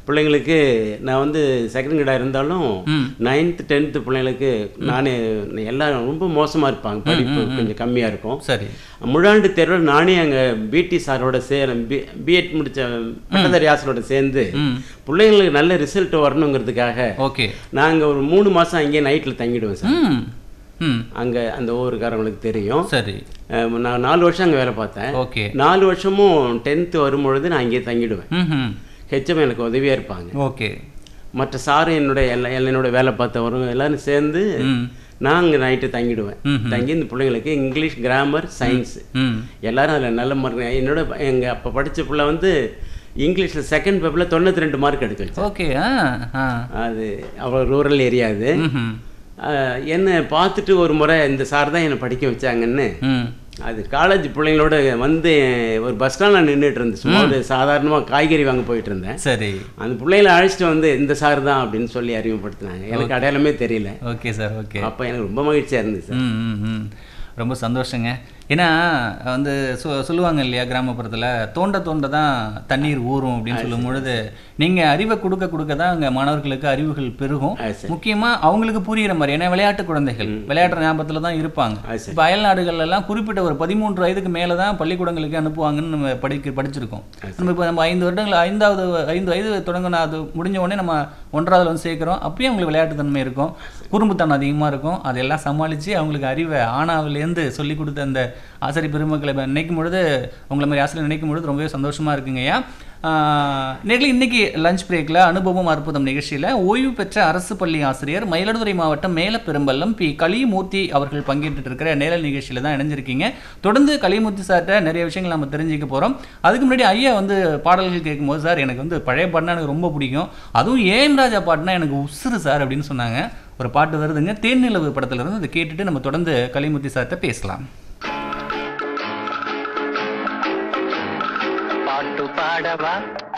பிள்ளைங்களுக்கு நான் வந்து செகண்ட் கிரேடாக இருந்தாலும் ம். நைன்த்து டென்த்து பிள்ளைங்களுக்கு நானே எல்லாம் ரொம்ப மோசமாக இருப்பாங்க படிப்பு கொஞ்சம் கம்மியாக இருக்கும் சரி முழாண்டு தேர்வில் நானே அங்கே பிடி சாரோட சேர பி பிஎட் முடித்த பட்டதாரி ஆசிரியரோட சேர்ந்து ம் பிள்ளைங்களுக்கு நல்ல ரிசல்ட் வரணுங்கிறதுக்காக ஓகே நாங்கள் ஒரு மூணு மாதம் அங்கேயே நைட்டில் தங்கிடுவேன் சார் ம் ம் அங்கே அந்த ஊருக்காரங்களுக்கு தெரியும் சரி அஹ் நான் நாலு வருஷம் அங்கே வேலை பார்த்தேன் ஓகே நாலு வருஷமும் டென்த்து வரும்பொழுது நான் அங்கேயே தங்கிடுவேன் ம் ம் ஹெச்எம் எனக்கு உதவியாக இருப்பாங்க ஓகே மற்ற சாரு என்னுடைய எல்லா என்னோட வேலை பார்த்தவரும் எல்லாரும் சேர்ந்து ம் நான் அங்கே நைட்டு தங்கிடுவேன் ம்ஹும். தங்கி இந்த பிள்ளைங்களுக்கு இங்கிலீஷ் கிராமர் சயின்ஸ் ம் எல்லாரும் அதில் நல்ல மார்க் என்னோட எங்கள் அப்போ படித்த பிள்ளை வந்து இங்கிலீஷில் செகண்ட் பேப்பரில் தொண்ணூற்றி ரெண்டு மார்க் எடுக்க வச்சேன் ஓகே ஆ ஆ அது அவ்வளோ ரூரல் ஏரியா அது ம் அஹ் என்னை பார்த்துட்டு ஒரு முறை இந்த சார் தான் என்னை படிக்க வச்சாங்கன்னு ம் அது காலேஜ் பிள்ளைங்களோட வந்து ஒரு பஸ் ஸ்டாண்டில் நின்றுட்டு இருந்தேன் சும்மா ஒரு சாதாரணமாக காய்கறி வாங்க போயிட்டு இருந்தேன் சரி அந்த பிள்ளைகளை அழைச்சிட்டு வந்து இந்த சார் தான் அப்படின்னு சொல்லி அறிமுகப்படுத்தினாங்க எனக்கு அடையாளமே தெரியல ஓகே சார் ஓகே அப்போ எனக்கு ரொம்ப மகிழ்ச்சியாக இருந்துச்சு சார் ம் ம் ம் ரொம்ப சந்தோஷங்க ஏன்னா வந்து சொ சொல்லுவாங்க இல்லையா கிராமப்புறத்தில் தோண்ட தோண்ட தான் தண்ணீர் ஊறும் அப்படின்னு சொல்லும் பொழுது நீங்கள் அறிவை கொடுக்க கொடுக்க தான் அங்கே மாணவர்களுக்கு அறிவுகள் பெருகும் அது சரி. முக்கியமாக அவங்களுக்கு புரியிற மாதிரி ஏன்னா விளையாட்டு குழந்தைகள் விளையாட்டு ஞாபகத்தில் தான் இருப்பாங்க அது சரி. இப்போ அயல் நாடுகள்ல எல்லாம் குறிப்பிட்ட ஒரு பதிமூன்று வயதுக்கு மேலே தான் பள்ளிக்கூடங்களுக்கு அனுப்புவாங்கன்னு நம்ம படிக்க படிச்சிருக்கோம் நம்ம இப்போ நம்ம ஐந்து வருடங்கள் ஐந்தாவது ஐந்து வயது தொடங்கின அது முடிஞ்ச உடனே நம்ம ஒன்றாவது வந்து சேர்க்குறோம் அப்பயும் அவங்களுக்கு விளையாட்டுத்தன்மை இருக்கும் குறும்புத்தனம் அதிகமாக இருக்கும் அதெல்லாம் சமாளித்து அவங்களுக்கு அறிவை ஆனாவிலேருந்து சொல்லி கொடுத்த அந்த ஆசிரியர் பெருமக்களை இப்ப நினைக்கும் பொழுது உங்களை மாதிரி ஆசிரியர் நினைக்கும் பொழுது ரொம்பவே சந்தோஷமாக இருக்குங்கய்யா நேரில் இன்னைக்கு லஞ்ச் பிரேக்கில் அனுபவம் அற்புதம் நிகழ்ச்சியில் ஓய்வு பெற்ற அரசு பள்ளி ஆசிரியர் மயிலாடுதுறை மாவட்டம் மேலப்பெரும்பள்ளம் பி கலிமூர்த்தி அவர்கள் பங்கேற்றுட்டு இருக்கிற நேரல் நிகழ்ச்சியில் தான் இணைஞ்சிருக்கீங்க தொடர்ந்து கலிமூர்த்தி சார்கிட்ட நிறைய விஷயங்கள் நம்ம தெரிஞ்சுக்க போகிறோம் அதுக்கு முன்னாடி ஐயா வந்து பாடல்கள் கேட்கும்போது சார் எனக்கு வந்து பழைய பாட்டுனா எனக்கு ரொம்ப பிடிக்கும் அதுவும் ஏஎம் ராஜா பாட்டுனா எனக்கு உசுறு சார் அப்படின்னு சொன்னாங்க ஒரு பாட்டு வருதுங்க தேன்நிலவு படத்துல இருந்து அதை கேட்டுட்டு நம்ம தொடர்ந்து கலிமூர்த்தி சார்கிட்ட பேசலாம் பாட்டு பாடவா